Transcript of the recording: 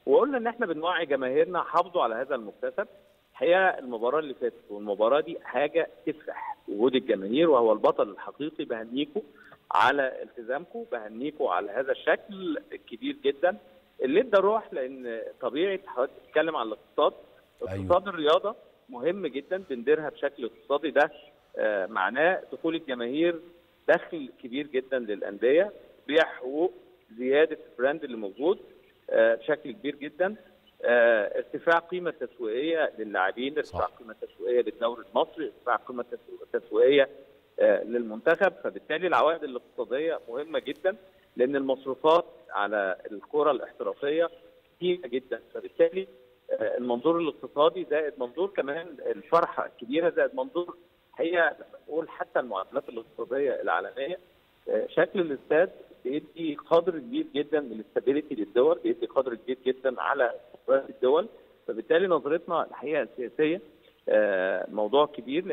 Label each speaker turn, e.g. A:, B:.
A: وقلنا ان احنا بنوعي جماهيرنا حافظوا على هذا المكتسب الحقيقه المباراه اللي فاتت والمباراه دي حاجه تفرح وجود الجماهير وهو البطل الحقيقي بهنيكم على التزامكم بهنيكم على هذا الشكل الكبير جدا اللي ادى روح لان طبيعه حضرتك بتتكلم عن الاقتصاد اقتصاد الرياضه مهم جدا بنديرها بشكل اقتصادي ده آه معناه دخول الجماهير دخل كبير جدا للانديه بيع حقوق زياده البراند اللي موجود آه بشكل كبير جدا آه ارتفاع قيمه تسويقيه للاعبين ارتفاع قيمه تسويقيه للدوري المصري ارتفاع قيمه تسويقيه آه للمنتخب فبالتالي العوائد الاقتصاديه مهمه جدا لان المصروفات على الكره الاحترافيه كتيره جدا فبالتالي آه المنظور الاقتصادي زائد منظور كمان الفرحه الكبيره زائد منظور هي بقول حتى المعادلات الاقتصاديه العالميه شكل الاستاد بيدي قدر كبير جدا من الاستابيليتي للدول بيدي قدر كبير جدا على الدول فبالتالي نظرتنا الحقيقه السياسيه موضوع كبير